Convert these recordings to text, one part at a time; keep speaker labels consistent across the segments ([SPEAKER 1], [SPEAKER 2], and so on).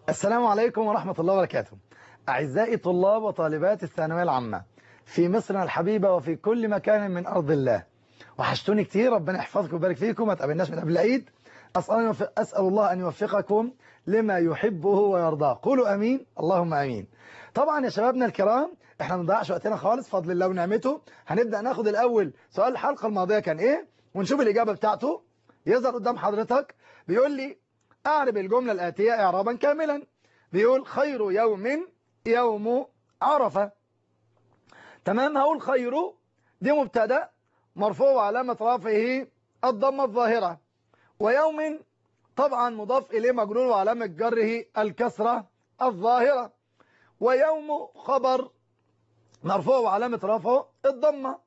[SPEAKER 1] السلام عليكم ورحمة الله وبركاته أعزائي طلاب وطالبات الثانوية العامة في مصرنا الحبيبة وفي كل مكان من أرض الله وحشتوني كتير ربنا يحفظكم ويبارك فيكم ما تقابلناش من قبل العيد أسأل, أسأل الله أن يوفقكم لما يحبه ويرضاه قولوا أمين اللهم أمين طبعا يا شبابنا الكرام احنا ما بنضيعش وقتنا خالص فضل الله ونعمته هنبدأ ناخد الأول سؤال الحلقة الماضية كان إيه ونشوف الإجابة بتاعته يظهر قدام حضرتك بيقول لي أعرب الجملة الآتية إعرابا كاملا بيقول خير يوم يوم عرفة تمام هقول خير دي مبتدا مرفوع وعلامة رفعه الضمة الظاهرة ويوم طبعا مضاف إليه مجرور وعلامة جره الكسرة الظاهرة ويوم خبر مرفوع وعلامة رفعه الضمة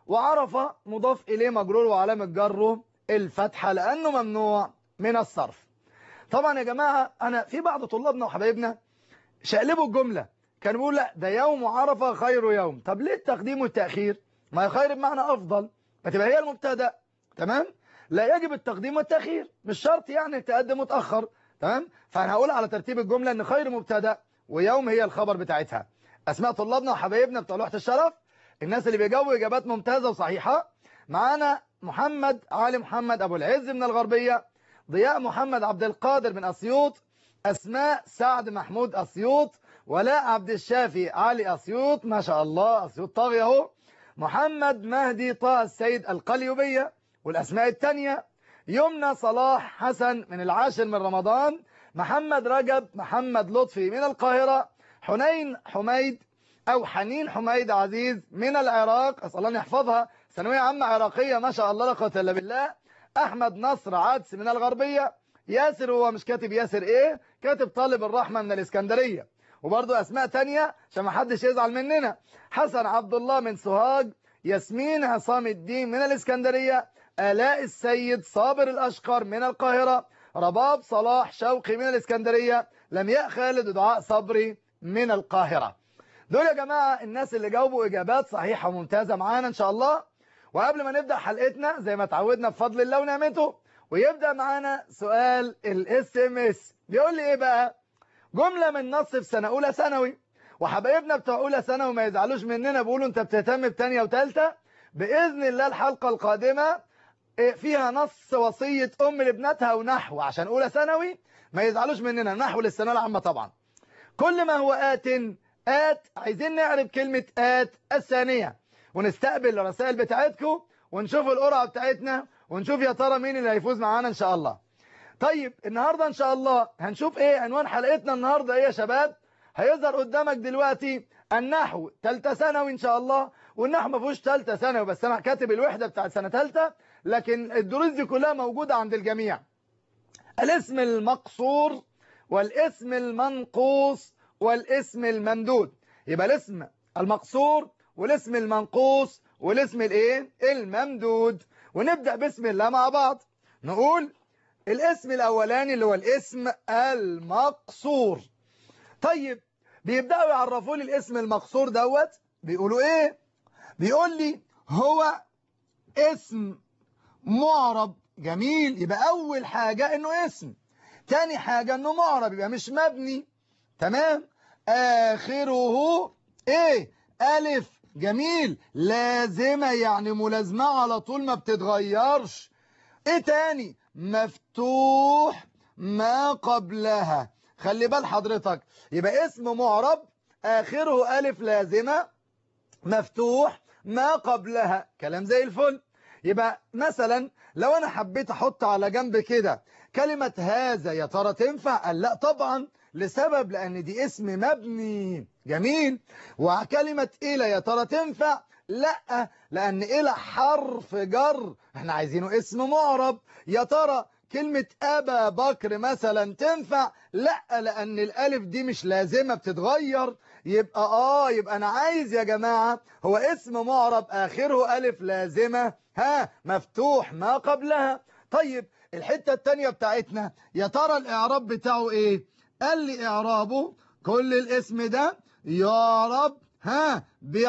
[SPEAKER 1] وعرفة مضاف إليه مجرور وعلامة جره الفتحة لأنه ممنوع من الصرف طبعا يا جماعة أنا في بعض طلابنا وحبايبنا شقلبوا الجملة كان بيقول لا ده يوم عرفة خير يوم طب ليه التقديم والتأخير ما هي خير بمعنى أفضل ما تبقى هي المبتدا تمام لا يجب التقديم والتأخير مش شرط يعني تقدم وتأخر تمام فأنا هقول على ترتيب الجملة إن خير مبتدا ويوم هي الخبر بتاعتها أسماء طلابنا وحبايبنا بتوع لوحة الشرف الناس اللي بيجاوبوا إجابات ممتازة وصحيحة معانا محمد علي محمد أبو العز من الغربية ضياء محمد عبد القادر من أسيوط أسماء سعد محمود أسيوط ولاء عبد الشافي علي أسيوط ما شاء الله أسيوط طاغية اهو محمد مهدي طه السيد القليوبية والأسماء الثانية يمنى صلاح حسن من العاشر من رمضان محمد رجب محمد لطفي من القاهرة حنين حميد أو حنين حميد عزيز من العراق أسأل الله أن يحفظها ثانوية عامة عراقية ما شاء الله لا قوه إلا بالله أحمد نصر عدس من الغربية ياسر هو مش كاتب ياسر إيه كاتب طالب الرحمة من الإسكندرية وبرضه أسماء تانية عشان ما حدش يزعل مننا حسن عبد الله من سوهاج ياسمين عصام الدين من الإسكندرية آلاء السيد صابر الأشقر من القاهرة رباب صلاح شوقي من الإسكندرية لمياء خالد ودعاء صبري من القاهرة دول يا جماعة الناس اللي جاوبوا إجابات صحيحة وممتازة معانا إن شاء الله وقبل ما نبدأ حلقتنا زي ما تعودنا بفضل الله ونعمته ويبدأ معانا سؤال الاس ام اس بيقول لي ايه بقى جملة من نص في سنة أولى ثانوي وحبايبنا بتوع أولى ثانوي ما يزعلوش مننا بيقولوا أنت بتهتم بثانيه وثالثه بإذن الله الحلقة القادمة فيها نص وصية أم لابنتها ونحو عشان أولى ثانوي ما يزعلوش مننا نحو للثانويه العامة طبعا كل ما هو آت آت عايزين نعرف كلمة آت الثانية ونستقبل الرسائل بتاعتكم ونشوف القرعة بتاعتنا ونشوف يا ترى مين اللي هيفوز معانا إن شاء الله طيب النهاردة إن شاء الله هنشوف إيه عنوان حلقتنا النهاردة إيه يا شباب هيظهر قدامك دلوقتي النحو ثالثه ثانوي إن شاء الله والنحو ما فيهوش ثالثه ثانوي بس أنا كاتب الوحدة بتاعت سنة ثالثه لكن الدروس دي كلها موجودة عند الجميع الاسم المقصور والاسم المنقوص والاسم الممدود يبقى الاسم المقصور والاسم المنقوص والاسم الايه الممدود ونبدأ بسم الله مع بعض نقول الاسم الاولاني اللي هو الاسم المقصور طيب بيبدأوا يعرفوا لي الاسم المقصور دوت بيقولوا ايه بيقول لي هو اسم معرب جميل يبقى اول حاجة انه اسم تاني حاجة انه معرب يبقى مش مبني تمام اخره ايه الف جميل لازمة يعني ملازمة على طول ما بتتغيرش ايه تاني مفتوح ما قبلها خلي بال حضرتك يبقى اسم معرب اخره الف لازمة مفتوح ما قبلها كلام زي الفل يبقى مثلا لو انا حبيت احط على جنب كده كلمة هذا يا ترى تنفع قال لا طبعا لسبب لان دي اسم مبني جميل وكلمة إلى يا ترى تنفع لا لأن إلى حرف جر احنا عايزينه اسم معرب يا ترى كلمة أبا بكر مثلا تنفع لا لأن الألف دي مش لازمة بتتغير يبقى آه يبقى أنا عايز يا جماعة هو اسم معرب آخره ألف لازمة ها مفتوح ما قبلها طيب الحتة التانية بتاعتنا يا ترى الإعراب بتاعه إيه قال لي إعرابه كل الاسم ده يعرب ها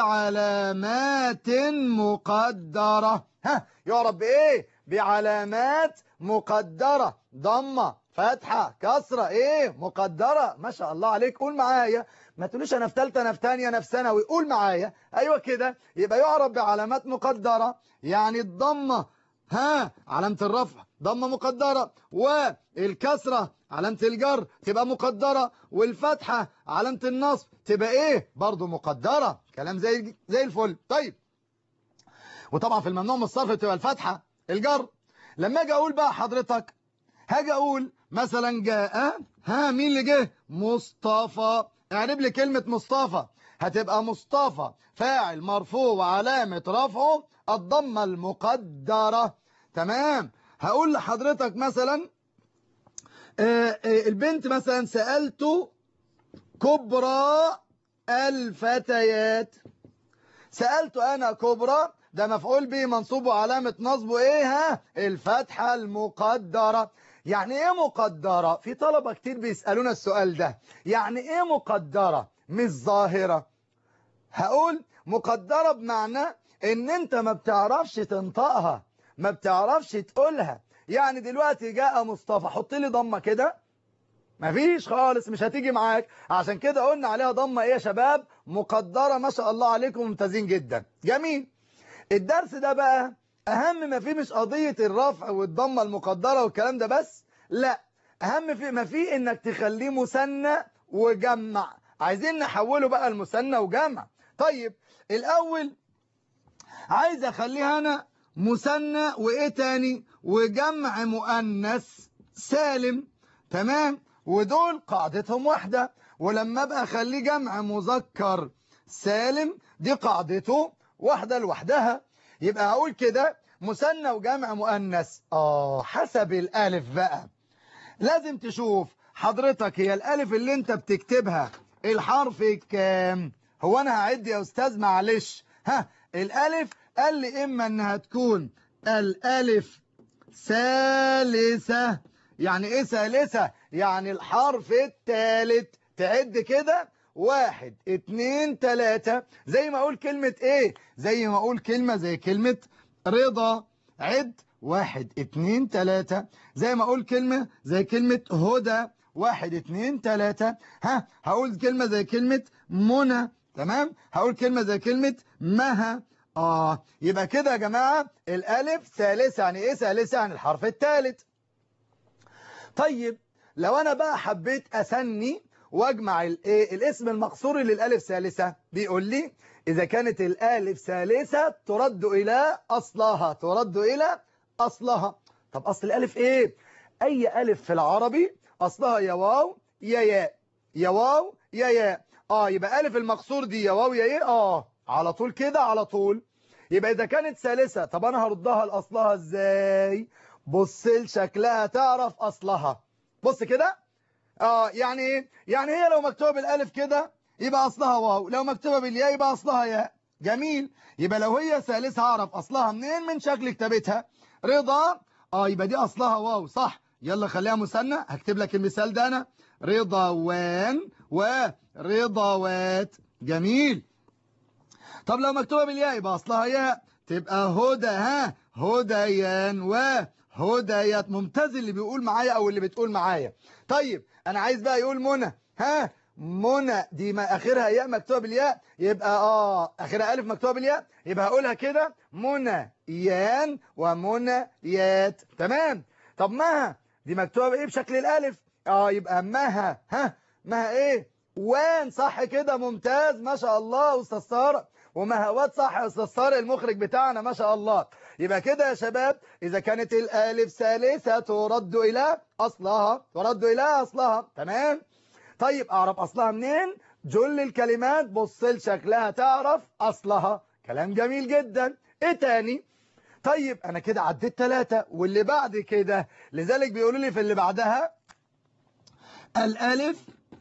[SPEAKER 1] بعلامات مقدرة ها يعرب بإيه بعلامات مقدرة ضمة فتحة كسرة ايه مقدرة ما شاء الله عليك قول معايا ما تقوليش انا في ثالثه انا في ثانيه انا في ثانوي قول معايا ايوه كده يبقى يعرف بعلامات مقدرة يعني الضمة ها علامة الرفع ضمة مقدرة والكسرة علامة الجر تبقى مقدرة والفتحة علامة النصب تبقى ايه برضو مقدرة كلام زي زي الفل طيب وطبعا في الممنوع من الصرف بتبقى الفتحة الجر لما اجي اقول بقى حضرتك هاجي اقول مثلا جاء ها مين اللي جه مصطفى اعرب لي كلمة مصطفى هتبقى مصطفى فاعل مرفوع وعلامة رفعه الضمة المقدرة تمام هقول لحضرتك مثلا آه، آه، البنت مثلا سألت كبرى الفتيات سألت أنا كبرى ده مفعول به منصوب وعلامة نصبه إيه ها الفتحة المقدرة يعني إيه مقدرة في طلبة كتير بيسألونا السؤال ده يعني إيه مقدرة مش ظاهرة هقول مقدرة بمعنى إن أنت ما بتعرفش تنطقها ما بتعرفش تقولها يعني دلوقتي جاء مصطفى حط لي ضمة كده مفيش خالص مش هتيجي معاك عشان كده قلنا عليها ضمة ايه يا شباب مقدرة ما شاء الله عليكم ممتازين جدا جميل الدرس ده بقى اهم ما فيه مش قضية الرفع والضمة المقدرة والكلام ده بس لا اهم في ما فيه انك تخليه مثنى وجمع عايزين نحوله بقى المثنى وجمع طيب الاول عايز اخليها انا مثنى وايه تاني وجمع مؤنث سالم تمام ودول قاعدتهم واحدة ولما ابقى اخليه جمع مذكر سالم دي قاعدته واحدة لوحدها يبقى هقول كده مثنى وجمع مؤنث اه حسب الالف بقى لازم تشوف حضرتك هي الالف اللي انت بتكتبها الحرف كام هو انا هعد يا استاذ معلش ها الالف قال لي اما انها تكون الالف ثالثة يعني ايه ثالثة يعني الحرف الثالث تعد كده واحد اتنين تلاتة زي ما اقول كلمة ايه زي ما اقول كلمة زي كلمة رضا عد واحد اتنين تلاتة زي ما اقول كلمة زي كلمة هدى واحد اتنين تلاتة ها هقول كلمة زي كلمة منى تمام هقول كلمة زي كلمة مها اه يبقى كده يا جماعة الالف ثالثة يعني ايه ثالثة يعني الحرف الثالث طيب لو انا بقى حبيت اسني واجمع الايه الاسم المقصور للالف ثالثة بيقول لي اذا كانت الالف ثالثة ترد الى اصلها ترد الى اصلها طب اصل الالف ايه اي الف في العربي اصلها يا واو يا ياء يا واو يا ياء اه يبقى الف المقصور دي يا واو يا ياء اه على طول كده على طول يبقى اذا كانت ثالثة طب انا هردها لاصلها ازاي بص لشكلها تعرف اصلها بص كده اه يعني ايه يعني هي لو مكتوبه بالالف كده يبقى اصلها واو لو مكتوبه بالياء يبقى اصلها ياء جميل يبقى لو هي ثالثه هعرف اصلها منين من شكل كتابتها رضا اه يبقى دي اصلها واو صح يلا خليها مثنى هكتب لك المثال ده انا رضوان ورضوات جميل طب لو مكتوبه بالياء يبقى اصلها ياء تبقى هدى ها هديان وهديات ممتاز اللي بيقول معايا او اللي بتقول معايا طيب انا عايز بقى يقول منى ها منى دي ما اخرها ياء مكتوبه بالياء يبقى اه اخرها الف مكتوبه بالياء يبقى هقولها كده منى يان ومنى يات تمام طب مها دي مكتوبه بايه بشكل الالف اه يبقى مها ها مها ايه وان صح كده ممتاز ما شاء الله استاذ طارق ومهوات صح يا استاذ طارق المخرج بتاعنا ما شاء الله يبقى كده يا شباب إذا كانت الألف ثالثة ترد إلى أصلها ترد إلى أصلها تمام طيب أعرف أصلها منين جل الكلمات بص لشكلها تعرف أصلها كلام جميل جدا إيه تاني طيب أنا كده عديت ثلاثة واللي بعد كده لذلك بيقولوا لي في اللي بعدها الألف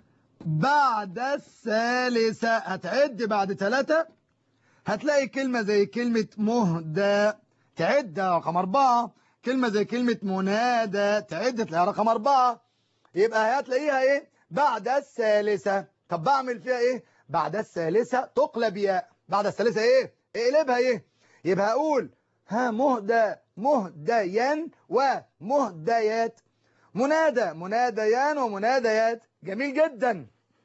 [SPEAKER 1] بعد الثالثة هتعد بعد ثلاثة هتلاقي كلمة زي كلمة مهدى تعد رقم أربعة كلمة زي كلمة منادى تعد تلاقيها رقم أربعة يبقى هتلاقيها إيه بعد الثالثة طب بعمل فيها إيه بعد الثالثة تقلب ياء بعد الثالثة إيه اقلبها إيه يبقى أقول ها مهدى مهديان ومهديات منادى مناديان ومناديات جميل جدا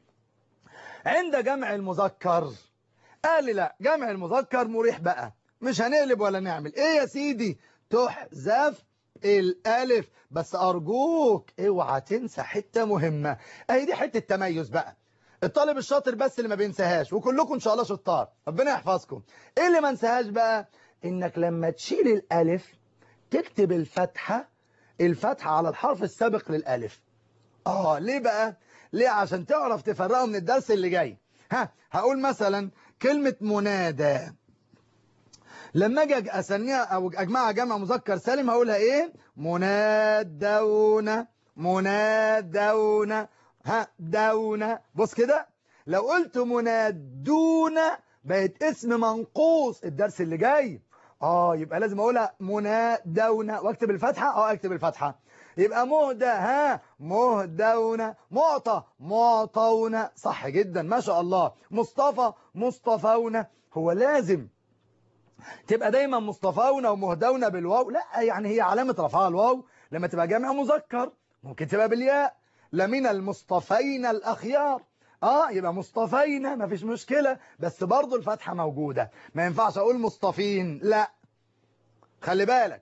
[SPEAKER 1] عند جمع المذكر قال لي لا جمع المذكر مريح بقى مش هنقلب ولا نعمل ايه يا سيدي تحذف الالف بس ارجوك اوعى تنسى حته مهمه اهي دي حته تميز بقى الطالب الشاطر بس اللي ما بينساهاش وكلكم ان شاء الله شطار ربنا يحفظكم ايه اللي ما انساهاش بقى انك لما تشيل الالف تكتب الفتحه الفتحه على الحرف السابق للالف اه ليه بقى ليه عشان تعرف تفرقه من الدرس اللي جاي ها هقول مثلا كلمه منادى لما اجي اسميها او اجمعها جمع مذكر سالم هقولها ايه منادون منادون ها دون بص كده لو قلت منادون بقت اسم منقوص الدرس اللي جاي اه يبقى لازم اقولها منادون واكتب الفتحه اه اكتب الفتحه يبقى مهدى ها مهدون معطى معطون صح جدا ما شاء الله مصطفى مصطفون هو لازم تبقى دايما مصطفون ومهدون بالواو لا يعني هي علامة رفعها الواو لما تبقى جامع مذكر ممكن تبقى بالياء لمن المصطفين الأخيار اه يبقى مصطفين ما فيش مشكلة بس برضو الفتحة موجودة ما ينفعش اقول مصطفين لا خلي بالك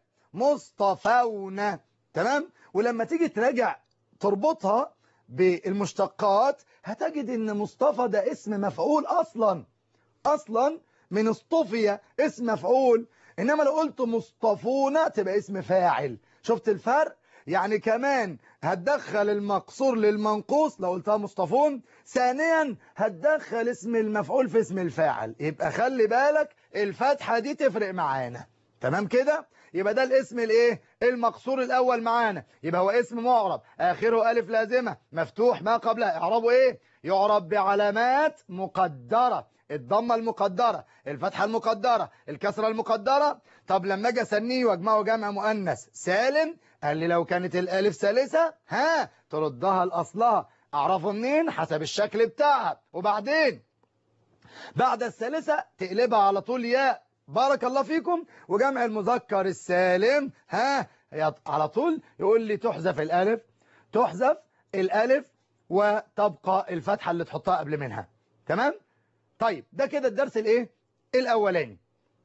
[SPEAKER 1] مصطفون تمام ولما تيجي تراجع تربطها بالمشتقات هتجد ان مصطفى ده اسم مفعول اصلا اصلا من اصطفي اسم مفعول انما لو قلت مصطفون تبقى اسم فاعل شفت الفرق يعني كمان هتدخل المقصور للمنقوص لو قلتها مصطفون ثانيا هتدخل اسم المفعول في اسم الفاعل يبقى خلي بالك الفتحة دي تفرق معانا تمام كده يبقى ده الاسم الايه المقصور الاول معانا يبقى هو اسم معرب اخره الف لازمه مفتوح ما قبلها اعرابه ايه يعرب بعلامات مقدره الضمه المقدره الفتحه المقدره الكسره المقدره طب لما اجي اسنيه واجمعه جمع مؤنث سالم قال لي لو كانت الالف ثالثه ها تردها لاصلها اعرفه منين حسب الشكل بتاعها وبعدين بعد الثالثه تقلبها على طول ياء بارك الله فيكم وجمع المذكر السالم ها على طول يقول لي تحذف الالف تحذف الالف وتبقى الفتحه اللي تحطها قبل منها تمام طيب ده كده الدرس الايه الاولاني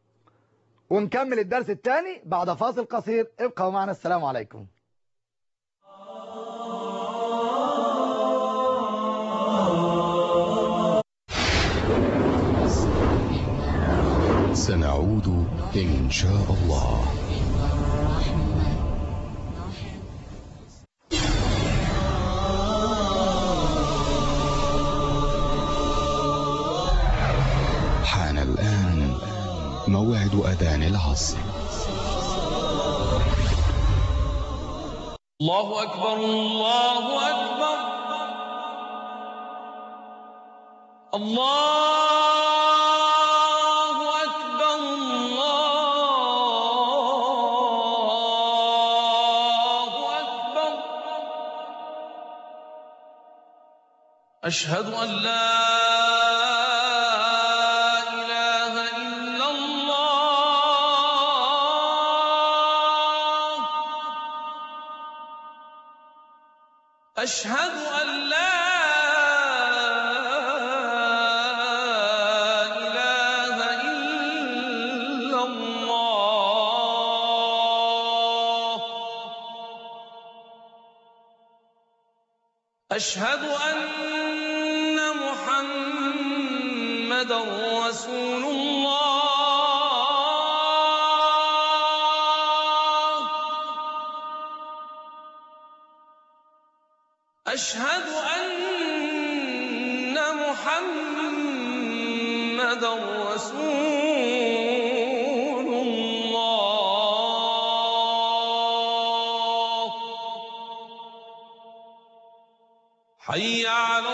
[SPEAKER 1] ونكمل الدرس الثاني بعد فاصل قصير ابقوا معنا السلام عليكم
[SPEAKER 2] سنعود إن شاء الله حان الآن موعد أذان العصر
[SPEAKER 3] الله أكبر الله أكبر الله أكبر الله أكبر أشهد أن لا إله إلا الله أشهد أن لا إله إلا الله أشهد أن محمدا رسول الله أشهد أن محمدا رسول الله حي على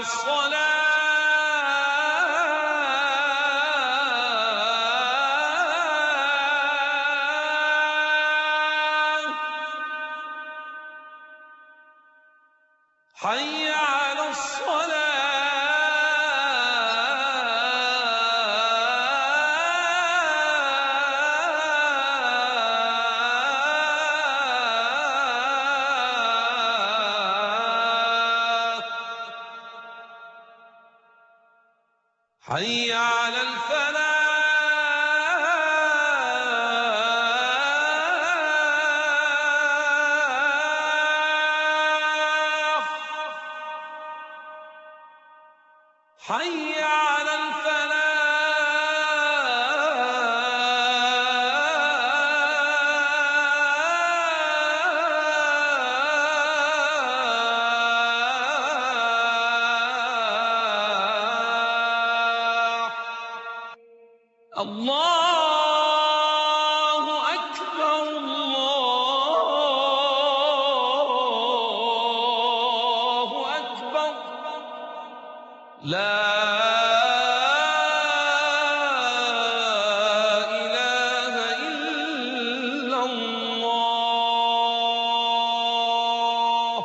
[SPEAKER 3] الصلاة حي على حي على الفلاح حي على الفلاح الله أكبر الله أكبر لا إله إلا الله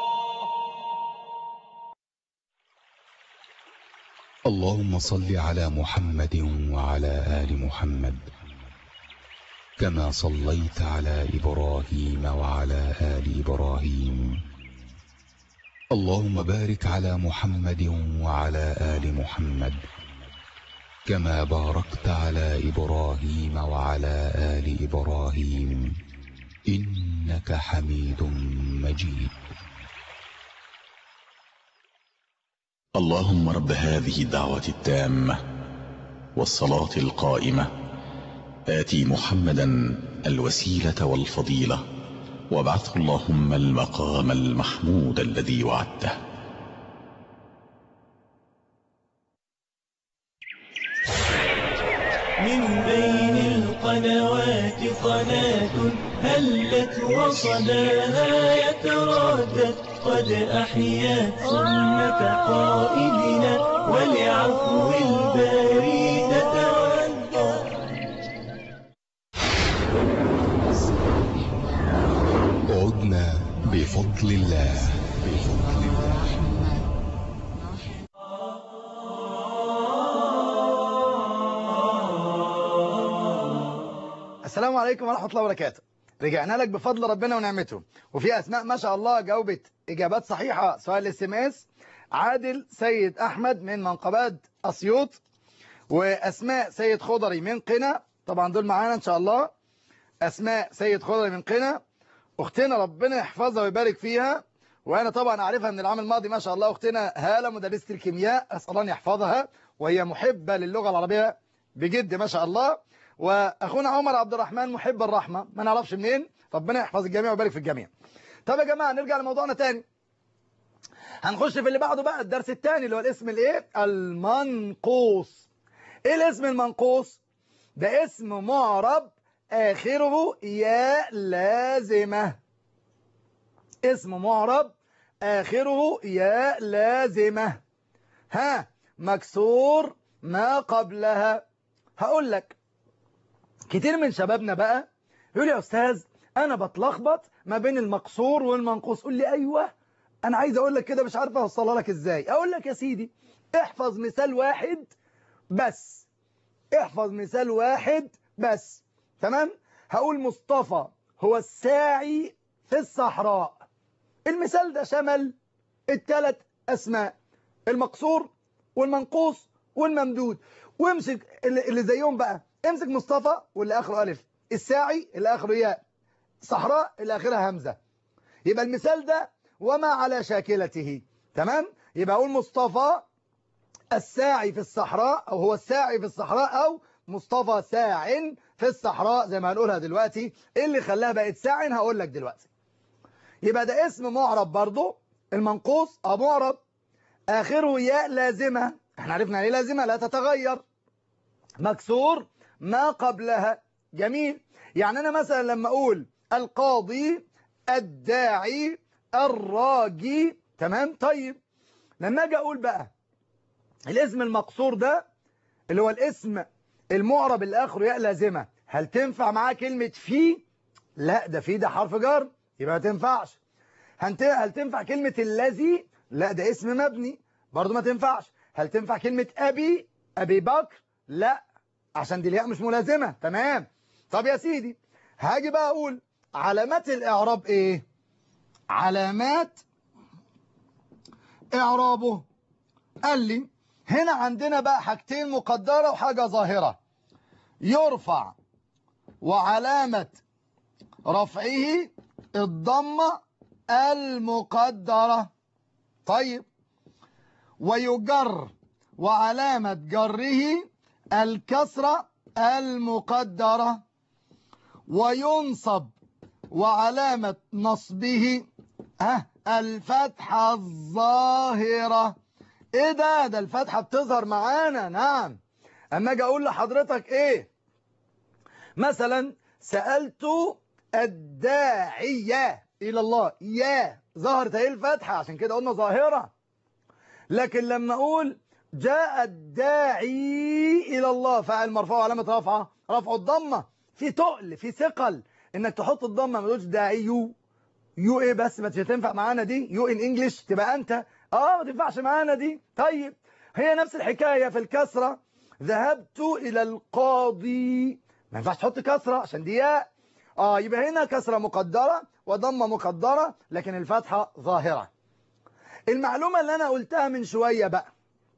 [SPEAKER 2] اللهم صل على محمد وعلى آل محمد كما صليت على إبراهيم وعلى آل إبراهيم اللهم بارك على محمد وعلى آل محمد كما باركت على إبراهيم وعلى آل إبراهيم إنك حميد مجيد
[SPEAKER 4] اللهم رب هذه الدعوة التامة والصلاة القائمة آتي محمدا الوسيلة والفضيلة وابعثه اللهم المقام المحمود الذي وعدته
[SPEAKER 5] من بين القنوات قناة هلت وصداها يتردد قد أحيت سنة قائدنا ولعفو الباري تتودد
[SPEAKER 2] عدنا بفضل الله بفضل الله
[SPEAKER 1] السلام عليكم ورحمة الله وبركاته رجعنا لك بفضل ربنا ونعمته وفي أسماء ما شاء الله جاوبت إجابات صحيحة سؤال الاس ام اس عادل سيد أحمد من منقبات أسيوط وأسماء سيد خضري من قنا طبعا دول معانا إن شاء الله أسماء سيد خضري من قنا أختنا ربنا يحفظها ويبارك فيها وأنا طبعا أعرفها من العام الماضي ما شاء الله أختنا هالة مدرسة الكيمياء أسأل الله أن يحفظها وهي محبة للغة العربية بجد ما شاء الله واخونا عمر عبد الرحمن محب الرحمه ما نعرفش منين ربنا يحفظ الجميع ويبارك في الجميع طب يا جماعه نرجع لموضوعنا تاني هنخش في اللي بعده بقى الدرس الثاني اللي هو الاسم الايه المنقوص ايه الاسم المنقوص ده اسم معرب اخره ياء لازمه اسم معرب اخره ياء لازمه ها مكسور ما قبلها هقول لك كتير من شبابنا بقى يقول يا أستاذ أنا بتلخبط ما بين المقصور والمنقوص قول لي أيوة أنا عايز أقول لك كده مش عارف أوصلها لك إزاي أقول لك يا سيدي احفظ مثال واحد بس احفظ مثال واحد بس تمام هقول مصطفى هو الساعي في الصحراء المثال ده شمل الثلاث أسماء المقصور والمنقوص والممدود وامسك اللي اللي زيهم بقى امسك مصطفى واللي اخره الف الساعي اللي اخره ياء صحراء اللي اخرها همزه يبقى المثال ده وما على شاكلته تمام يبقى اقول مصطفى الساعي في الصحراء او هو الساعي في الصحراء او مصطفى ساع في الصحراء زي ما هنقولها دلوقتي ايه اللي خلاها بقت ساع هقول لك دلوقتي يبقى ده اسم معرب برضه المنقوص اه معرب اخره ياء لازمه احنا عرفنا ليه لازمه لا تتغير مكسور ما قبلها جميل يعني أنا مثلا لما أقول القاضي الداعي الراجي تمام طيب لما أجي أقول بقى الاسم المقصور ده اللي هو الاسم المعرب اللي آخره ياء لازمة هل تنفع معاه كلمة في لا ده في ده حرف جر يبقى ما تنفعش هنت- هل تنفع كلمة الذي لا ده اسم مبني برضو ما تنفعش هل تنفع كلمة أبي أبي بكر لا عشان دي الياء مش ملازمة تمام طب يا سيدي هاجي بقى أقول علامات الإعراب إيه علامات إعرابه قال لي هنا عندنا بقى حاجتين مقدرة وحاجة ظاهرة يرفع وعلامة رفعه الضمة المقدرة طيب ويجر وعلامة جره الكسرة المقدرة وينصب وعلامة نصبه ها الفتحة الظاهرة ايه ده ده الفتحة بتظهر معانا نعم اما اجي اقول لحضرتك ايه مثلا سألت الداعية الى الله يا ظهرت ايه الفتحة عشان كده قلنا ظاهرة لكن لما اقول جاء الداعي الى الله فاعل مرفوع علامة رفعه رفع الضمة في تقل في ثقل انك تحط الضمة ما تقولش داعي يو يو ايه بس ما تنفع معانا دي يو ان انجلش تبقى انت اه ما تنفعش معانا دي طيب هي نفس الحكاية في الكسرة ذهبت الى القاضي ما ينفعش تحط كسرة عشان دي ياء اه يبقى هنا كسرة مقدرة وضمة مقدرة لكن الفتحة ظاهرة المعلومة اللي انا قلتها من شوية بقى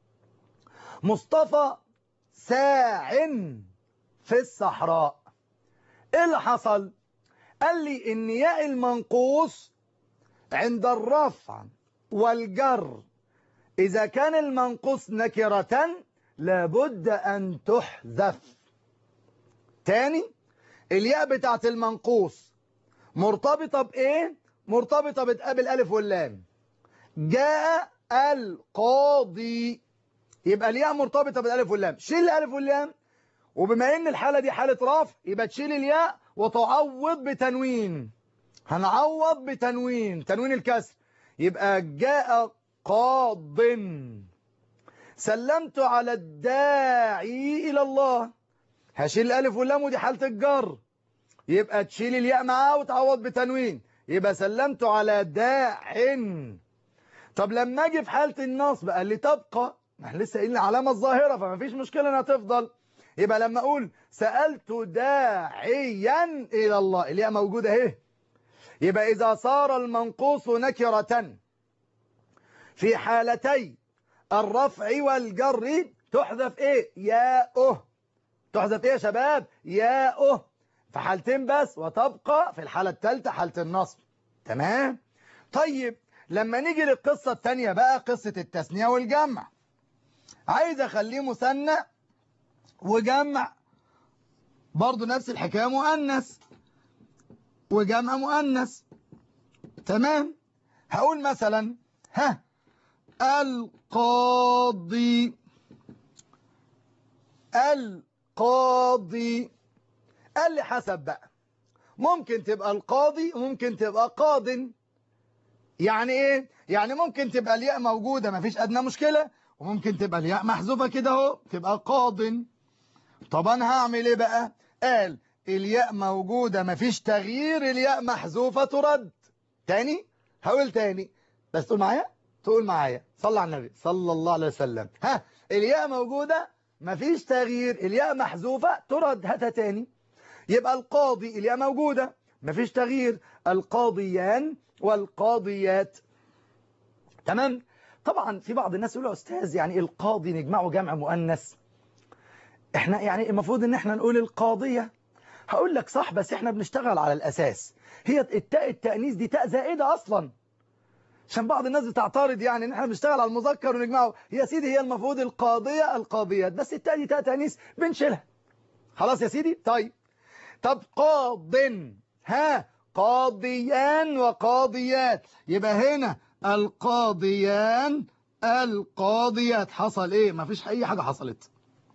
[SPEAKER 1] مصطفى ساع في الصحراء ايه اللي حصل قال لي ان ياء المنقوص عند الرفع والجر اذا كان المنقوص نكرة لابد ان تحذف تاني الياء بتاعت المنقوص مرتبطة بايه مرتبطة بتقابل الف واللام جاء القاضي يبقى الياء مرتبطة بالالف واللام شيل الالف واللام وبما ان الحالة دي حالة رفع يبقى تشيل الياء وتعوض بتنوين هنعوض بتنوين تنوين الكسر يبقى جاء قاض سلمت على الداعي إلى الله هشيل الألف واللام ودي حالة الجر يبقى تشيل الياء معاه وتعوض بتنوين يبقى سلمت على داع طب لما اجي في حالة النصب قال لي تبقى ما احنا لسه قايلين العلامة الظاهرة فما فيش مشكلة انها تفضل يبقى لما اقول سألت داعيا الى الله الياء موجودة اهي يبقى اذا صار المنقوص نكرة في حالتي الرفع والجر تحذف ايه ياؤه تحذف ايه يا شباب ياؤه في حالتين بس وتبقى في الحالة الثالثة حالة النصب تمام طيب لما نيجي للقصة الثانية بقى قصة التثنية والجمع عايز اخليه مثنى وجمع برضو نفس الحكاية مؤنث وجمع مؤنث تمام هقول مثلا ها القاضي القاضي قال لي حسب بقى ممكن تبقى القاضي وممكن تبقى قاض يعني ايه يعني ممكن تبقى الياء موجودة مفيش ادنى مشكلة وممكن تبقى الياء محذوفة كده اهو تبقى قاض طب انا هعمل ايه بقى قال الياء موجودة مفيش تغيير الياء محذوفة ترد تاني هقول تاني بس تقول معايا تقول معايا صلى على النبي صلى الله عليه وسلم ها الياء موجودة مفيش تغيير الياء محذوفة ترد هاتها تاني يبقى القاضي الياء موجودة مفيش تغيير القاضيان والقاضيات تمام طبعا في بعض الناس يقولوا يا استاذ يعني القاضي نجمعه جمع مؤنث احنا يعني المفروض ان احنا نقول القاضية هقول لك صح بس احنا بنشتغل على الاساس هي التاء التأنيث دي تاء زائدة اصلا عشان بعض الناس بتعترض يعني ان احنا بنشتغل على المذكر ونجمعه يا سيدي هي المفروض القاضية القاضيات بس التاء دي تاء تأنيث بنشيلها خلاص يا سيدي طيب طب قاض ها قاضيان وقاضيات يبقى هنا القاضيان القاضيات حصل ايه ما فيش اي حاجة حصلت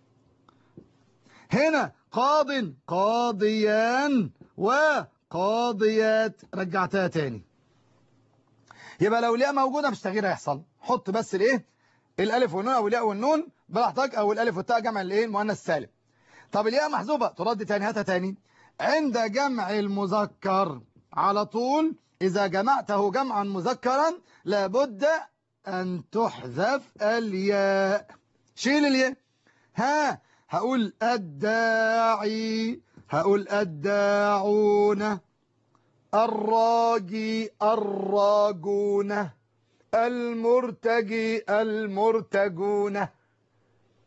[SPEAKER 1] هنا قاض قاضيان وقاضيات رجعتها تاني يبقى لو الياء موجودة مش تغيير هيحصل حط بس الايه الالف والنون او الياء والنون براحتك او الالف والتاء جمع الايه المؤنث السالم طب الياء محذوفه ترد تاني هاتها تاني عند جمع المذكر على طول إذا جمعته جمعا مذكرا لابد أن تحذف الياء شيل الياء ها هقول الداعي هقول الداعون الراجي الراجون المرتجي المرتجون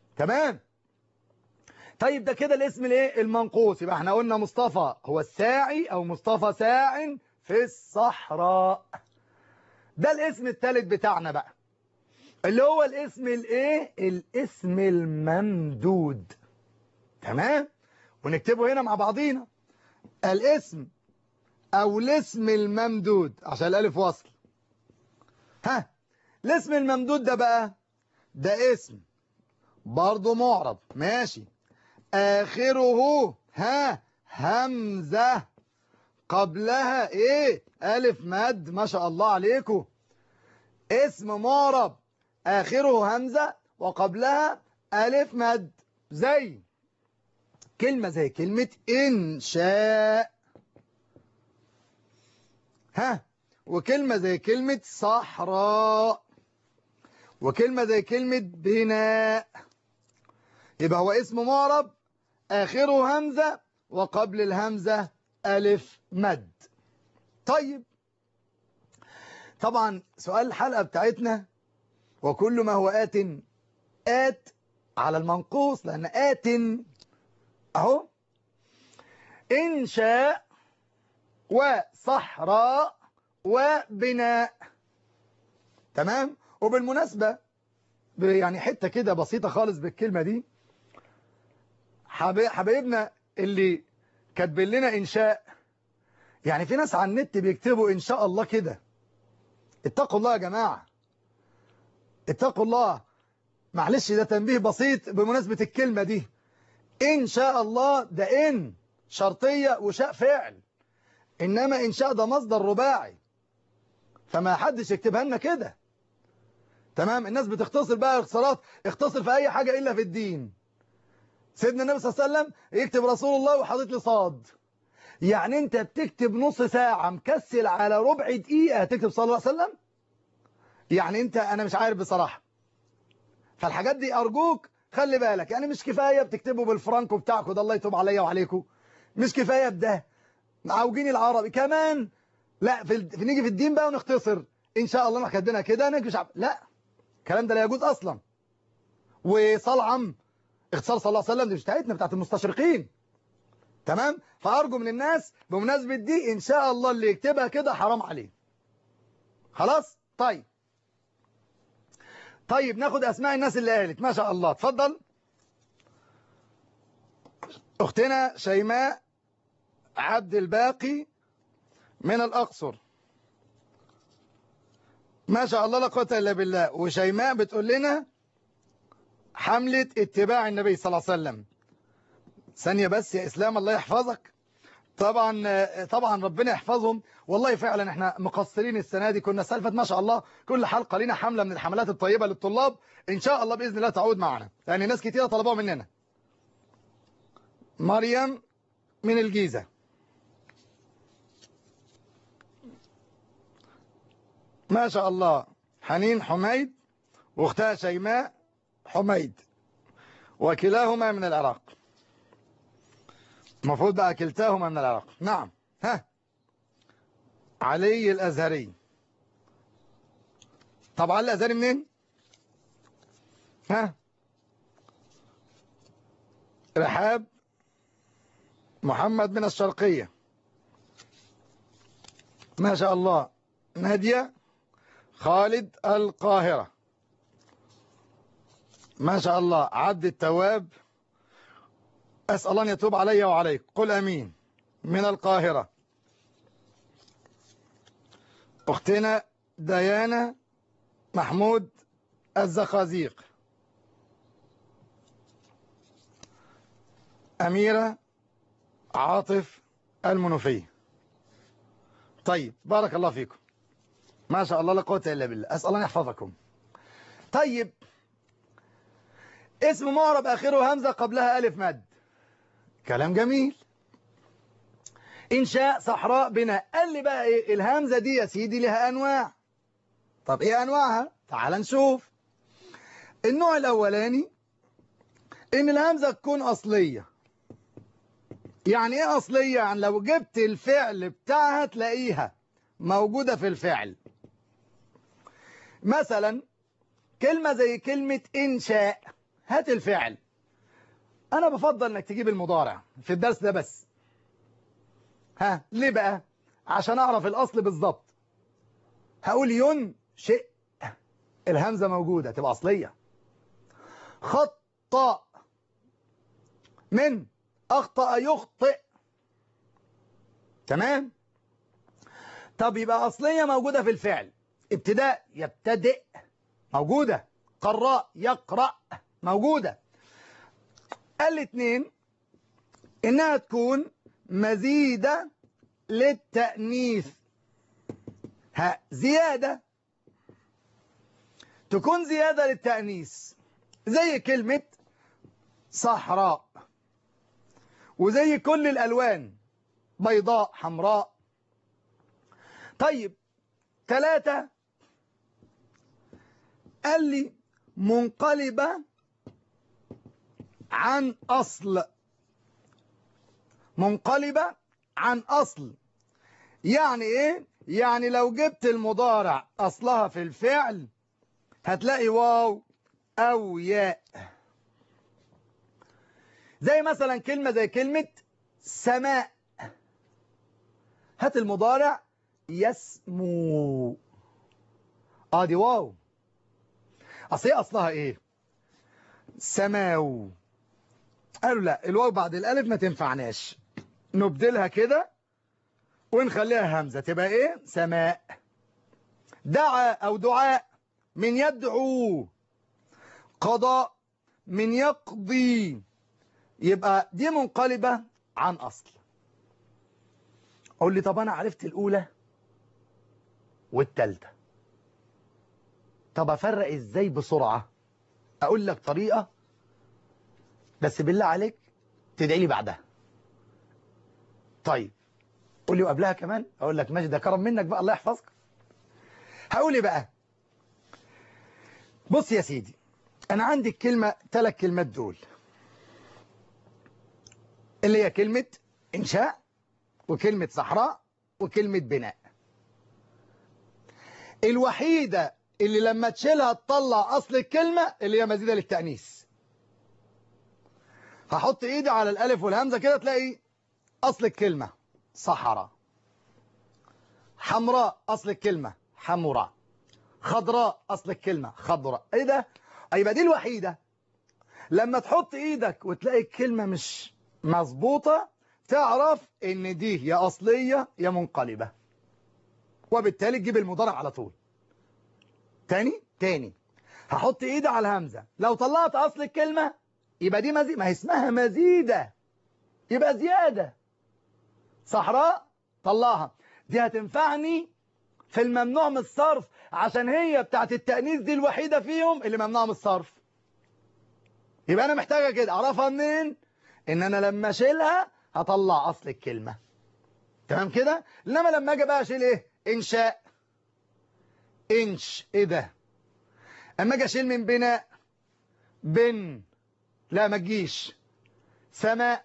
[SPEAKER 1] تمام طيب ده كده الاسم الايه المنقوص يبقى احنا قلنا مصطفى هو الساعي او مصطفى ساع في الصحراء ده الاسم الثالث بتاعنا بقى اللي هو الاسم الايه الاسم الممدود تمام ونكتبه هنا مع بعضينا الاسم او الاسم الممدود عشان الالف وصل ها الاسم الممدود ده بقى ده اسم برضه معرب ماشي آخره ها همزة قبلها ايه ألف مد ما شاء الله عليكم اسم معرب آخره همزة وقبلها ألف مد زي كلمة زي كلمة إنشاء ها وكلمة زي كلمة صحراء وكلمة زي كلمة بناء يبقى هو اسم معرب آخره همزة وقبل الهمزة ألف مد طيب طبعا سؤال الحلقة بتاعتنا وكل ما هو آت آت على المنقوص لأن آت أهو إنشاء وصحراء وبناء تمام وبالمناسبة يعني حتة كده بسيطة خالص بالكلمة دي حبايبنا اللي كاتبين لنا إنشاء يعني في ناس على النت بيكتبوا إن شاء الله كده اتقوا الله يا جماعة اتقوا الله معلش ده تنبيه بسيط بمناسبة الكلمة دي إن شاء الله ده إن شرطية وشاء فعل إنما إن شاء ده مصدر رباعي فما حدش يكتبها لنا كده تمام الناس بتختصر بقى اختصارات اختصر في أي حاجة إلا في الدين سيدنا النبي صلى الله عليه وسلم يكتب رسول الله وحاطط لي صاد يعني انت بتكتب نص ساعة مكسل على ربع دقيقة تكتب صلى الله عليه وسلم يعني انت انا مش عارف بصراحة فالحاجات دي ارجوك خلي بالك يعني مش كفاية بتكتبوا بالفرانكو بتاعكم ده الله يتوب عليا وعليكم مش كفاية بده معوجين العربي كمان لا في, ال... في نيجي في الدين بقى ونختصر ان شاء الله نروح كاتبينها كده نكتب شعب لا الكلام ده لا يجوز اصلا وصلعم اختصار صلى الله عليه وسلم دي مش بتاعتنا بتاعت المستشرقين تمام فأرجو من الناس بمناسبة دي إن شاء الله اللي يكتبها كده حرام عليه خلاص طيب طيب ناخد أسماء الناس اللي قالت ما شاء الله اتفضل أختنا شيماء عبد الباقي من الأقصر ما شاء الله لا قوه الا بالله وشيماء بتقول لنا حملة اتباع النبي صلى الله عليه وسلم ثانية بس يا إسلام الله يحفظك طبعا طبعا ربنا يحفظهم والله فعلا احنا مقصرين السنة دي كنا سالفة ما شاء الله كل حلقة لنا حملة من الحملات الطيبة للطلاب إن شاء الله بإذن الله تعود معنا لأن ناس كتيرة طلبوها مننا مريم من الجيزة ما شاء الله حنين حميد واختها شيماء حميد وكلاهما من العراق المفروض بقى كلتاهما من العراق نعم ها علي الأزهري طبعا الأزهري منين ها رحاب محمد من الشرقية ما شاء الله نادية خالد القاهرة ما شاء الله عبد التواب أسأل الله أن يتوب علي وعليك قل أمين من القاهرة أختنا ديانا محمود الزخازيق أميرة عاطف المنوفي طيب بارك الله فيكم ما شاء الله لا قوه الا بالله اسال الله ان يحفظكم طيب اسم معرب اخره همزه قبلها الف مد كلام جميل انشاء صحراء بناء قال لي بقى ايه الهمزه دي يا سيدي لها انواع طب ايه انواعها تعال نشوف النوع الاولاني ان الهمزه تكون اصليه يعني ايه اصليه يعني لو جبت الفعل بتاعها تلاقيها موجوده في الفعل مثلا كلمة زي كلمة إنشاء هات الفعل انا بفضل انك تجيب المضارع في الدرس ده بس ها ليه بقى عشان اعرف الاصل بالظبط هقول ينشئ الهمزة موجودة تبقى اصلية خطأ من اخطأ يخطئ تمام طب يبقى اصلية موجودة في الفعل ابتداء يبتدئ موجودة قراء يقرأ موجودة الاثنين انها تكون مزيدة للتأنيث ها زيادة تكون زيادة للتأنيث زي كلمة صحراء وزي كل الألوان بيضاء حمراء طيب ثلاثة قال لي منقلبة عن أصل منقلبة عن أصل يعني إيه؟ يعني لو جبت المضارع أصلها في الفعل هتلاقي واو أو ياء زي مثلا كلمة زي كلمة سماء هات المضارع يسمو اه دي واو اصل هي اصلها ايه سماو قالوا لا الواو بعد الالف ما تنفعناش نبدلها كده ونخليها همزة تبقى ايه سماء دعا او دعاء من يدعو قضاء من يقضي يبقى دي منقلبة عن أصل أقول لي طب أنا عرفت الأولى والتالتة طب أفرق إزاي بسرعة أقول لك طريقة بس بالله عليك تدعي لي بعدها طيب قول لي وقبلها كمان أقول لك ماشي ده كرم منك بقى الله يحفظك هقول لي بقى بص يا سيدي أنا عندي الكلمة ثلاث كلمات دول اللي هي كلمة إنشاء وكلمة صحراء وكلمة بناء الوحيدة اللي لما تشيلها تطلع أصل الكلمة اللي هي مزيدة للتأنيث هحط إيدي على الألف والهمزة كده تلاقي أصل الكلمة صحراء حمراء أصل الكلمة حمراء خضراء أصل الكلمة خضراء إيه ده؟ يبقى دي الوحيدة لما تحط إيدك وتلاقي الكلمة مش مظبوطة تعرف ان دي يا اصلية يا منقلبة وبالتالي تجيب المضارع على طول تاني تاني هحط ايدي على الهمزة لو طلعت اصل الكلمة يبقى دي مزيد ما هي اسمها مزيدة يبقى زيادة صحراء طلعها دي هتنفعني في الممنوع من الصرف عشان هي بتاعت التأنيث دي الوحيدة فيهم اللي ممنوع من الصرف يبقى انا محتاجة كده اعرفها منين ان انا لما اشيلها هطلع اصل الكلمة تمام كده انما لما اجي بقى اشيل ايه انشاء انش ايه ده اما اجي اشيل من بناء بن لا ما تجيش سماء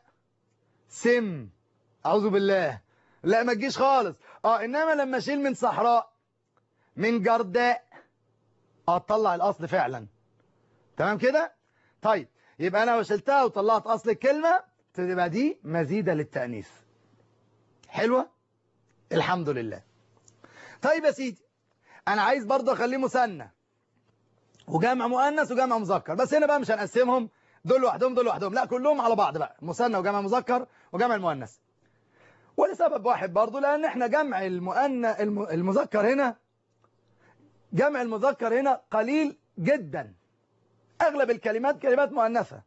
[SPEAKER 1] سم اعوذ بالله لا ما تجيش خالص اه انما لما اشيل من صحراء من جرداء اه تطلع الاصل فعلا تمام كده طيب يبقى انا لو شلتها وطلعت اصل الكلمة تبقى دي مزيدة للتأنيث حلوة الحمد لله طيب يا سيدي انا عايز برضه اخليه مثنى وجمع مؤنث وجمع مذكر بس هنا بقى مش هنقسمهم دول لوحدهم دول لوحدهم لا كلهم على بعض بقى مثنى وجمع مذكر وجمع المؤنث ولسبب واحد برضه لان احنا جمع المؤنث المذكر هنا جمع المذكر هنا قليل جدا أغلب الكلمات كلمات مؤنثة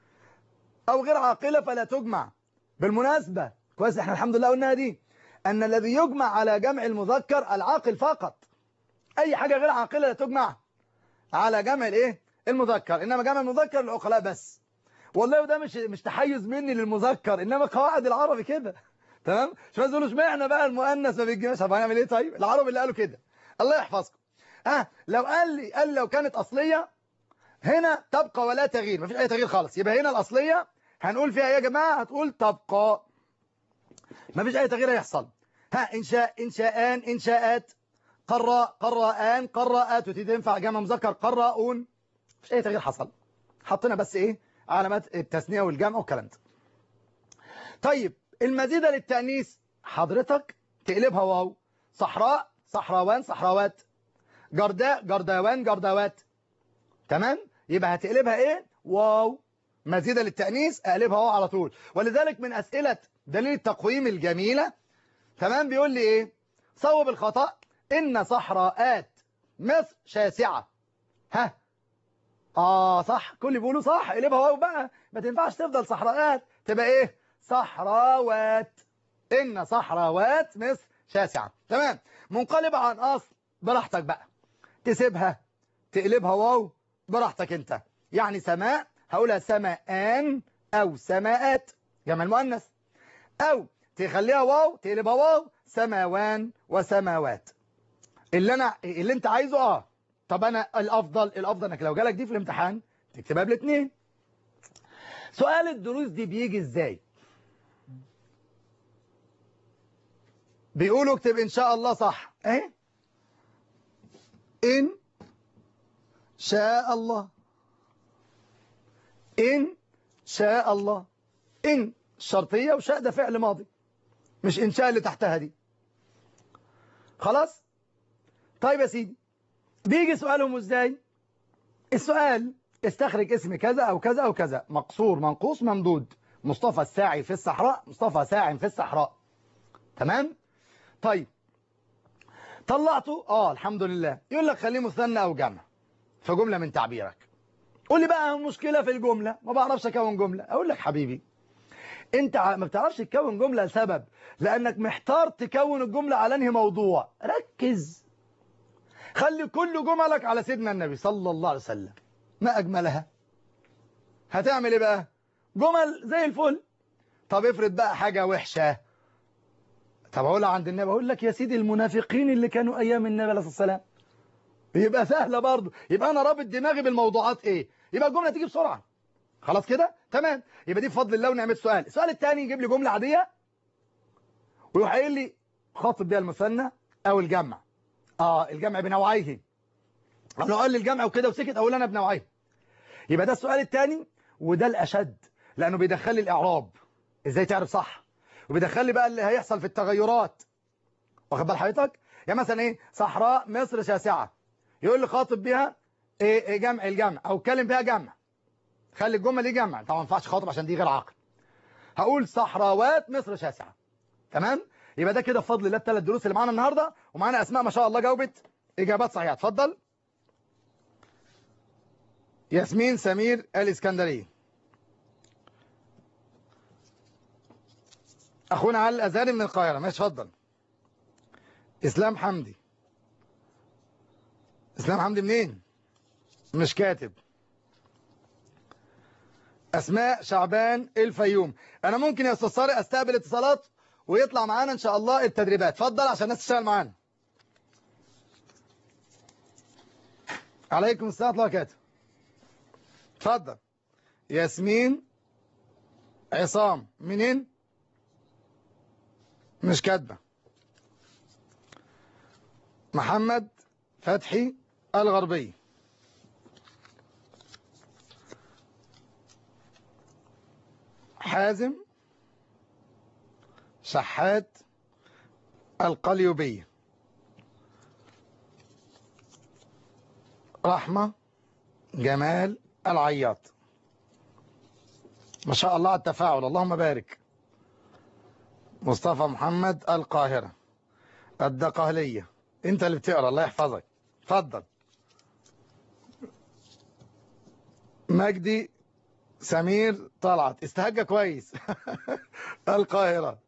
[SPEAKER 1] أو غير عاقلة فلا تجمع بالمناسبة كويس احنا الحمد لله قلنا دي أن الذي يجمع على جمع المذكر العاقل فقط أي حاجة غير عاقلة لا تجمع على جمع الايه المذكر إنما جمع المذكر العقلاء بس والله وده مش مش تحيز مني للمذكر إنما قواعد العربي كده تمام مش عايز اقول اشمعنى بقى المؤنث ما بيجيش طب هنعمل ايه طيب العرب اللي قالوا كده الله يحفظكم ها آه لو قال لي قال لو كانت أصلية هنا تبقى ولا تغيير مفيش أي تغيير خالص يبقى هنا الأصلية هنقول فيها يا جماعة هتقول تبقى مفيش أي تغيير هيحصل ها إنشاء إنشاءان إنشاءات قراء قراءان قراءات وتنفع جمع مذكر قراءون مفيش أي تغيير حصل حطينا بس ايه علامات التثنية والجمع والكلام ده طيب المزيدة للتأنيث حضرتك تقلبها واو صحراء صحراوان صحراوات جرداء جرداوان جرداوات تمام يبقى هتقلبها ايه واو مزيدة للتأنيث اقلبها واو على طول ولذلك من أسئلة دليل التقويم الجميلة تمام بيقول لي ايه صوب الخطأ إن صحراءات مصر شاسعة ها اه صح كل اللي بيقولوا صح اقلبها واو بقى ما تنفعش تفضل صحراءات تبقى ايه صحراوات إن صحراوات مصر شاسعة تمام منقلبة عن أصل براحتك بقى تسيبها تقلبها واو براحتك انت يعني سماء هقولها سماءان أو سماءات جمع المؤنث أو تخليها واو تقلبها واو سماوان وسماوات اللي أنا اللي أنت عايزه اه طب أنا الأفضل الأفضل إنك لو جالك دي في الامتحان تكتبها بالاثنين سؤال الدروس دي بيجي إزاي بيقولوا اكتب إن شاء الله صح اهي إن شاء الله إن شاء الله إن شرطية وشاء ده فعل ماضي مش إن شاء اللي تحتها دي خلاص طيب يا سيدي بيجي سؤالهم ازاي السؤال استخرج اسم كذا أو كذا أو كذا مقصور منقوص ممدود مصطفى الساعي في الصحراء مصطفى ساعي في الصحراء تمام طيب طلعته اه الحمد لله يقول لك خليه مثنى أو جمع في جملة من تعبيرك قول لي بقى المشكلة في الجملة ما بعرفش أكون جملة أقول لك حبيبي انت ما بتعرفش تكون جملة لسبب لأنك محتار تكون الجملة على انهي موضوع ركز خلي كل جملك على سيدنا النبي صلى الله عليه وسلم ما أجملها هتعمل ايه بقى جمل زي الفل طب افرض بقى حاجة وحشة طب اقولها عند النبي اقول لك يا سيدي المنافقين اللي كانوا ايام النبي عليه الصلاه والسلام يبقى سهله برضه يبقى انا رابط دماغي بالموضوعات ايه يبقى الجمله تيجي بسرعه خلاص كده تمام يبقى دي بفضل الله ونعمه سؤال السؤال الثاني يجيب لي جمله عاديه ويروح قايل لي خاطب بيها المثنى او الجمع اه الجمع بنوعيه لو قال لي الجمع وكده وسكت اقول انا بنوعيه يبقى ده السؤال الثاني وده الاشد لانه بيدخل لي الاعراب ازاي تعرف صح وبيدخل لي بقى اللي هيحصل في التغيرات واخد بال حضرتك يعني مثلا ايه صحراء مصر شاسعه يقول لي خاطب بيها إيه إيه جمع الجمع او اتكلم بيها جمع خلي الجمله دي جمع طبعا ما ينفعش خاطب عشان دي غير عاقل هقول صحراوات مصر شاسعه تمام يبقى ده كده بفضل الله الثلاث دروس اللي معانا النهارده ومعانا اسماء ما شاء الله جاوبت اجابات صحيحه اتفضل ياسمين سمير الاسكندريه اخونا علي الازهري من القاهره ماشي اتفضل اسلام حمدي اسلام حمدي منين مش كاتب اسماء شعبان الفيوم انا ممكن يا استاذ طارق استقبل اتصالات ويطلع معانا ان شاء الله التدريبات اتفضل عشان الناس تشتغل معانا عليكم السلام ورحمه الله وبركاته اتفضل ياسمين عصام منين مش كاتبه محمد فتحي الغربي حازم شحات القليوبية رحمة جمال العياط ما شاء الله على التفاعل اللهم بارك مصطفى محمد القاهرة الدقهلية انت اللي بتقرا الله يحفظك اتفضل مجدي سمير طلعت استهجى كويس القاهرة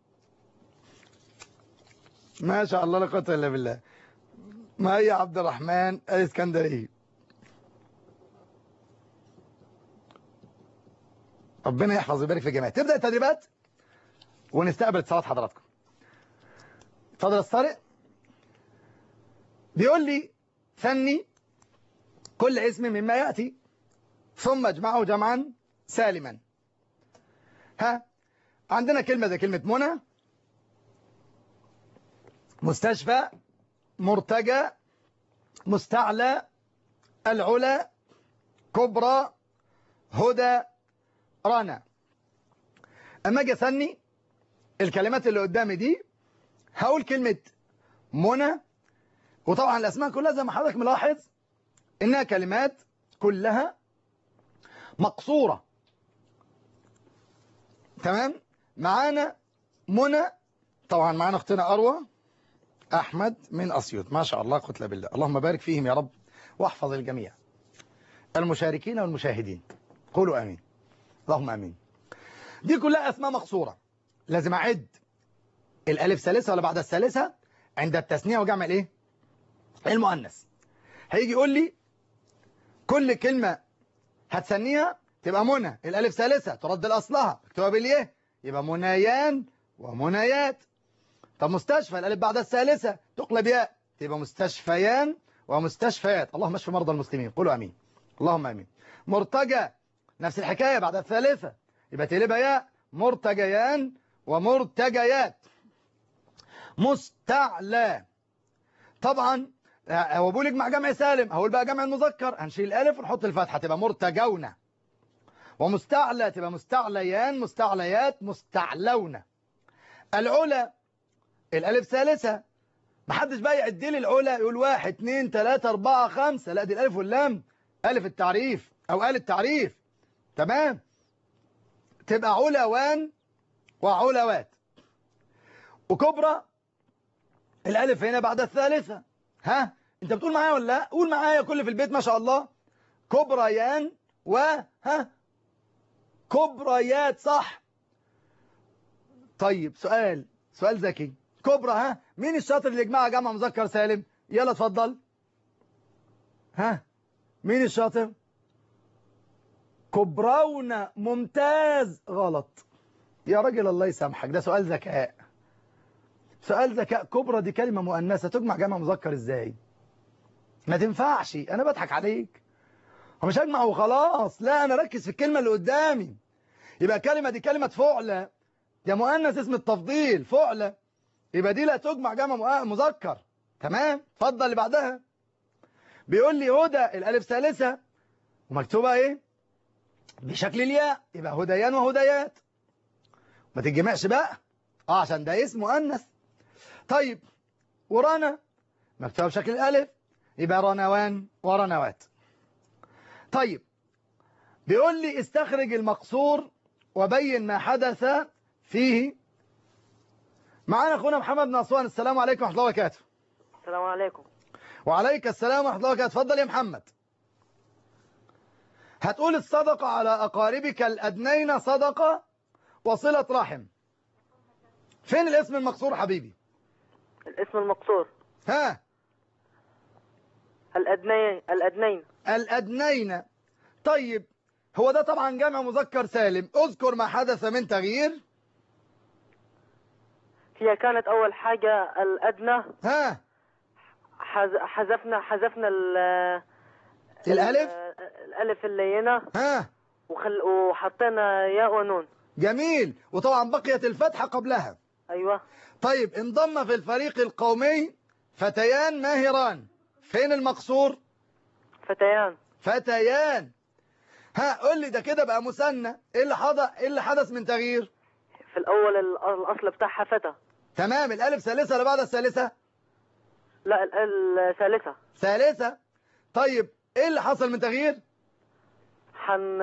[SPEAKER 1] ما شاء الله لا قوه الا بالله مي عبد الرحمن الاسكندري ربنا يحفظ ويبارك في الجميع تبدا التدريبات ونستقبل اتصالات حضراتكم اتفضل يا أستاذ طارق بيقول لي ثني كل اسم مما ياتي ثم اجمعه جمعا سالما ها عندنا كلمة زي كلمة منى مستشفى مرتجى مستعلى العلا كبرى هدى رنا اما اجي اثني الكلمات اللي قدامي دي هقول كلمة منى وطبعا الاسماء كلها زي ما حضرتك ملاحظ انها كلمات كلها مقصورة تمام معانا منى طبعا معانا اختنا اروى احمد من اسيوط ما شاء الله قتل بالله اللهم بارك فيهم يا رب واحفظ الجميع المشاركين والمشاهدين قولوا امين اللهم امين دي كلها اسماء مقصوره لازم اعد الالف ثالثه ولا بعد الثالثه عند التثنيه وجمع الايه المؤنث هيجي يقول لي كل كلمه هتثنيها تبقى منى الالف ثالثه ترد لاصلها اكتبها بالياء يبقى منايان ومنايات طب مستشفى الالف بعد الثالثه تقلب ياء تبقى مستشفيان ومستشفيات اللهم اشف مرضى المسلمين قولوا امين اللهم امين مرتجى نفس الحكايه بعد الثالثه يبقى تقلبها ياء مرتجيان ومرتجيات مستعلى طبعا هو بيقول اجمع جمع سالم هقول بقى جمع المذكر هنشيل الالف ونحط الفتحه تبقى مرتجون ومستعلى تبقى مستعليان مستعليات مستعلون العلا الالف ثالثه محدش بقى يعد لي العلا يقول واحد اتنين تلاتة اربعة خمسة لا دي الالف واللام الف التعريف او ال التعريف تمام تبقى علوان وعلوات وكبرى الالف هنا بعد الثالثة ها انت بتقول معايا ولا لا قول معايا كل في البيت ما شاء الله كبريان و ها كبريات صح طيب سؤال سؤال ذكي كبرى ها مين الشاطر اللي يجمعها جمع مذكر سالم يلا اتفضل ها مين الشاطر كبراون ممتاز غلط يا راجل الله يسامحك ده سؤال ذكاء سؤال ذكاء كبرى دي كلمة مؤنثة تجمع جمع مذكر ازاي ما تنفعش انا بضحك عليك ومش هجمع وخلاص لا انا ركز في الكلمة اللي قدامي يبقى كلمة دي كلمة فعلة يا مؤنث اسم التفضيل فعلة يبقى دي لا تجمع جمع مذكر تمام اتفضل اللي بعدها بيقول لي هدى الالف ثالثة ومكتوبة ايه بشكل الياء يبقى هديان وهديات ما تتجمعش بقى اه عشان ده اسم مؤنث طيب ورنا مكتوبة بشكل الالف يبقى رنوان ورنوات طيب بيقول لي استخرج المقصور وبين ما حدث فيه معانا اخونا محمد بن اسوان السلام عليكم ورحمه الله وبركاته
[SPEAKER 6] السلام عليكم
[SPEAKER 1] وعليك السلام ورحمه الله وبركاته اتفضل يا محمد هتقول الصدقه على اقاربك الادنين صدقه وصله رحم فين الاسم المقصور حبيبي
[SPEAKER 6] الاسم المقصور
[SPEAKER 1] ها
[SPEAKER 6] الأدنين الأدنين
[SPEAKER 1] الادنين طيب هو ده طبعا جمع مذكر سالم اذكر ما حدث من تغيير
[SPEAKER 6] هي كانت أول حاجة الأدنى
[SPEAKER 1] ها
[SPEAKER 6] حز- حذفنا حذفنا ال
[SPEAKER 1] الالف
[SPEAKER 6] ال- الألف اللينة
[SPEAKER 1] ها
[SPEAKER 6] وخل وحطينا ياء ونون
[SPEAKER 1] جميل وطبعا بقيت الفتحه قبلها
[SPEAKER 6] أيوة
[SPEAKER 1] طيب انضم في الفريق القومي فتيان ماهران فين المقصور
[SPEAKER 6] فتيان
[SPEAKER 1] فتيان ها قول لي ده كده بقى مثنى ايه اللي حدث ايه اللي حدث من تغيير
[SPEAKER 6] في الأول ال- الأصل بتاعها فتى
[SPEAKER 1] تمام الالف ثالثه ولا بعد الثالثه
[SPEAKER 6] لا ال- الثالثة
[SPEAKER 1] ثالثه طيب ايه اللي حصل من تغيير
[SPEAKER 6] حن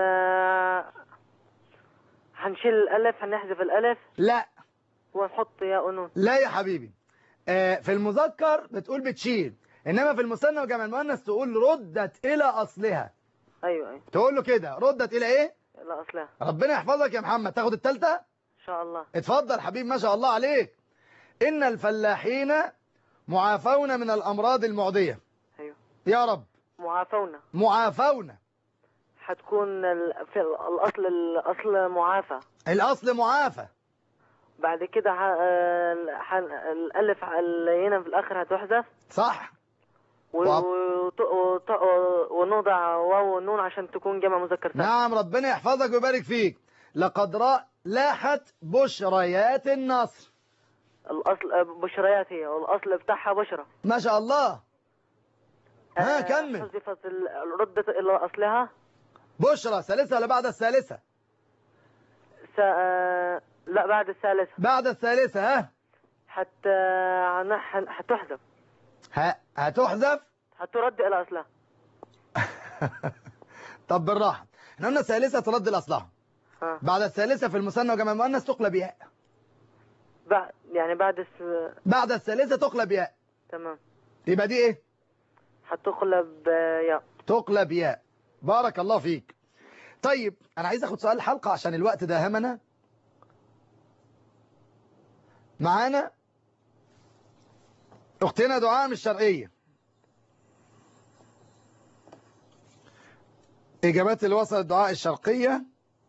[SPEAKER 6] حنشيل الألف حنحذف الألف
[SPEAKER 1] لا
[SPEAKER 6] ونحط ياء ونون
[SPEAKER 1] لا يا حبيبي آه في المذكر بتقول بتشيل انما في المثنى وجمع المؤنث تقول ردت الى اصلها
[SPEAKER 6] أيوة أيوة
[SPEAKER 1] تقول له كده ردت الى ايه
[SPEAKER 6] لا أصلها
[SPEAKER 1] ربنا يحفظك يا محمد تاخد الثالثه
[SPEAKER 6] إن شاء الله
[SPEAKER 1] اتفضل حبيب ما شاء الله عليك إن الفلاحين معافون من الأمراض المعدية
[SPEAKER 6] أيوة
[SPEAKER 1] يا رب
[SPEAKER 6] معافونا
[SPEAKER 1] معافون
[SPEAKER 6] حتكون ال- في الأصل الأصل معافى
[SPEAKER 1] الأصل معافى
[SPEAKER 6] بعد كده ح... ال- ح... الألف اللي هنا في الآخر هتحذف
[SPEAKER 1] صح
[SPEAKER 6] و...
[SPEAKER 1] وأب-
[SPEAKER 6] وت... وت... ونوضع واو ونون عشان تكون جمع مذكر سالم
[SPEAKER 1] نعم ربنا يحفظك ويبارك فيك لقد رأ لاحت بشريات النصر
[SPEAKER 6] الأصل بشريات هي والأصل بتاعها بشرة
[SPEAKER 1] ما شاء الله ها
[SPEAKER 6] آه،
[SPEAKER 1] كمل
[SPEAKER 6] حذفت ال- ردت إلى أصلها
[SPEAKER 1] بشرى ثالثة ولا بعد الثالثة
[SPEAKER 6] س... آه، لا بعد الثالثة
[SPEAKER 1] بعد الثالثة ها
[SPEAKER 6] حتى عن- ح- حتحذف
[SPEAKER 1] ه- هتحذف
[SPEAKER 6] حترد إلى أصلها
[SPEAKER 1] طب بالراحة احنا قلنا الثالثة ترد الأصلها
[SPEAKER 6] آه.
[SPEAKER 1] بعد الثالثة في المثنى وجمع المؤنث تقلب ياء
[SPEAKER 6] بعد يعني بعد الس...
[SPEAKER 1] بعد الثالثة تقلب ياء
[SPEAKER 6] تمام
[SPEAKER 1] يبقى دي ايه
[SPEAKER 6] حتقلب آه، ياء
[SPEAKER 1] تقلب ياء بارك الله فيك طيب انا عايز اخد سؤال الحلقة عشان الوقت ده همنا معانا اختنا دعاء من الشرقية اجابات اللي وصلت دعاء الشرقية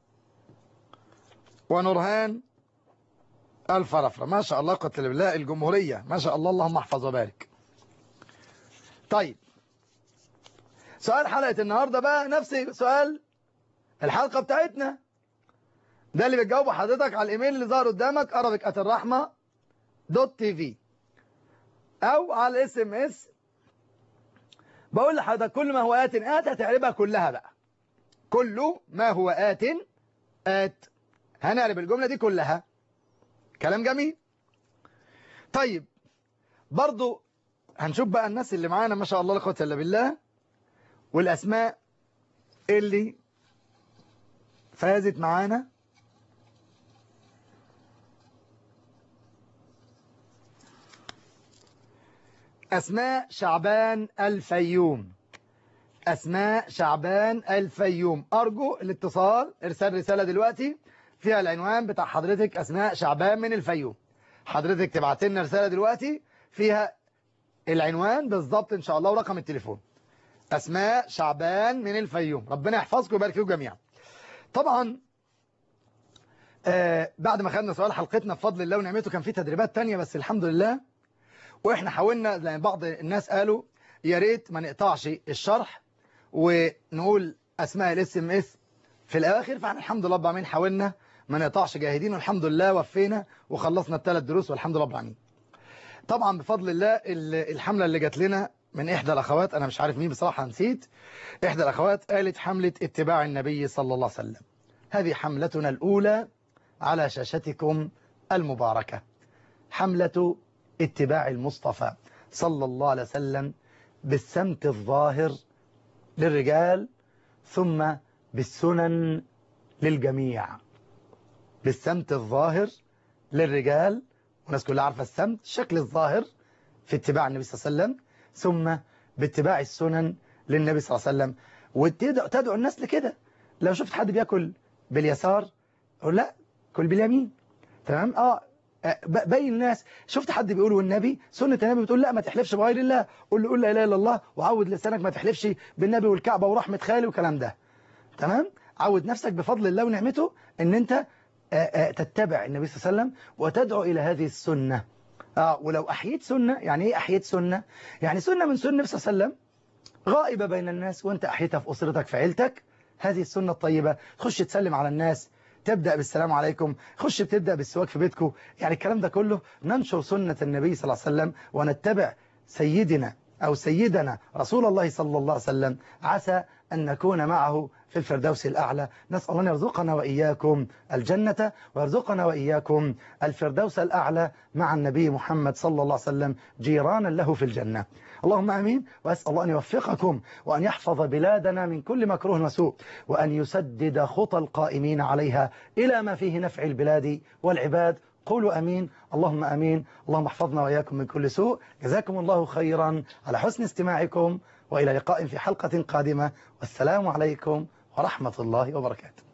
[SPEAKER 1] ونورهان الفرفرة ما شاء الله قتل بالله الجمهورية ما شاء الله اللهم احفظ وبارك طيب سؤال حلقة النهاردة بقى نفس سؤال الحلقة بتاعتنا ده اللي بتجاوبه حضرتك على الايميل اللي ظهر قدامك ارابك الرحمة دوت تي في او على الاس ام اس بقول لحضرتك كل ما هو آت آت هتعربها كلها بقى كل ما هو آت آت هنعرب الجملة دي كلها كلام جميل طيب برضو هنشوف بقى الناس اللي معانا ما شاء الله لا قوه الا بالله والاسماء اللي فازت معانا اسماء شعبان الفيوم اسماء شعبان الفيوم ارجو الاتصال ارسال رساله دلوقتي فيها العنوان بتاع حضرتك اسماء شعبان من الفيوم حضرتك تبعت لنا رساله دلوقتي فيها العنوان بالظبط ان شاء الله ورقم التليفون اسماء شعبان من الفيوم ربنا يحفظكم ويبارك فيكم جميعا طبعا آه بعد ما خدنا سؤال حلقتنا بفضل الله ونعمته كان في تدريبات تانية بس الحمد لله واحنا حاولنا لان بعض الناس قالوا يا ريت ما نقطعش الشرح ونقول اسماء الاس ام اس في الاخر فاحنا الحمد لله رب العالمين حاولنا ما نقطعش جاهدين والحمد لله وفينا وخلصنا الثلاث دروس والحمد لله رب العالمين طبعا بفضل الله ال- الحملة اللي جات لنا من إحدى الأخوات أنا مش عارف مين بصراحة نسيت إحدى الأخوات قالت حملة اتباع النبي صلى الله عليه وسلم هذه حملتنا الأولى على شاشتكم المباركة حملة اتباع المصطفى صلى الله عليه وسلم بالسمت الظاهر للرجال ثم بالسنن للجميع بالسمت الظاهر للرجال والناس كلها عارفة السمت الشكل الظاهر في اتباع النبي صلى الله عليه وسلم ثم باتباع السنن للنبي صلى الله عليه وسلم وتدعو تدعو الناس لكده لو شفت حد بياكل باليسار قول لا كل باليمين تمام اه آه، ب- بين الناس شفت حد بيقول والنبي سنة النبي بتقول لا ما تحلفش بغير الله قول له قول لا اله الا الله وعود لسانك ما تحلفش بالنبي والكعبة ورحمة خالي والكلام ده تمام عود نفسك بفضل الله ونعمته ان انت آه، آه، تتبع النبي صلى الله عليه وسلم وتدعو الى هذه السنة اه ولو احييت سنة يعني ايه احييت سنة يعني سنة من سنة النبي صلى الله عليه وسلم غائبة بين الناس وانت احيتها في اسرتك في عيلتك هذه السنة الطيبة خش تسلم على الناس تبدأ بالسلام عليكم خش بتبدأ بالسواك في بيتكم يعني الكلام ده كله ننشر سنة النبي صلى الله عليه وسلم ونتبع سيدنا أو سيدنا رسول الله صلى الله عليه وسلم عسى أن نكون معه في الفردوس الأعلى نسأل الله أن يرزقنا وإياكم الجنة ويرزقنا وإياكم الفردوس الأعلى مع النبي محمد صلى الله عليه وسلم جيرانا له في الجنة اللهم أمين وأسأل الله أن يوفقكم وأن يحفظ بلادنا من كل مكروه وسوء وأن يسدد خطى القائمين عليها إلى ما فيه نفع البلاد والعباد قولوا أمين اللهم أمين اللهم احفظنا وإياكم من كل سوء جزاكم الله خيرا على حسن استماعكم وإلى لقاء في حلقة قادمة والسلام عليكم ورحمة الله وبركاته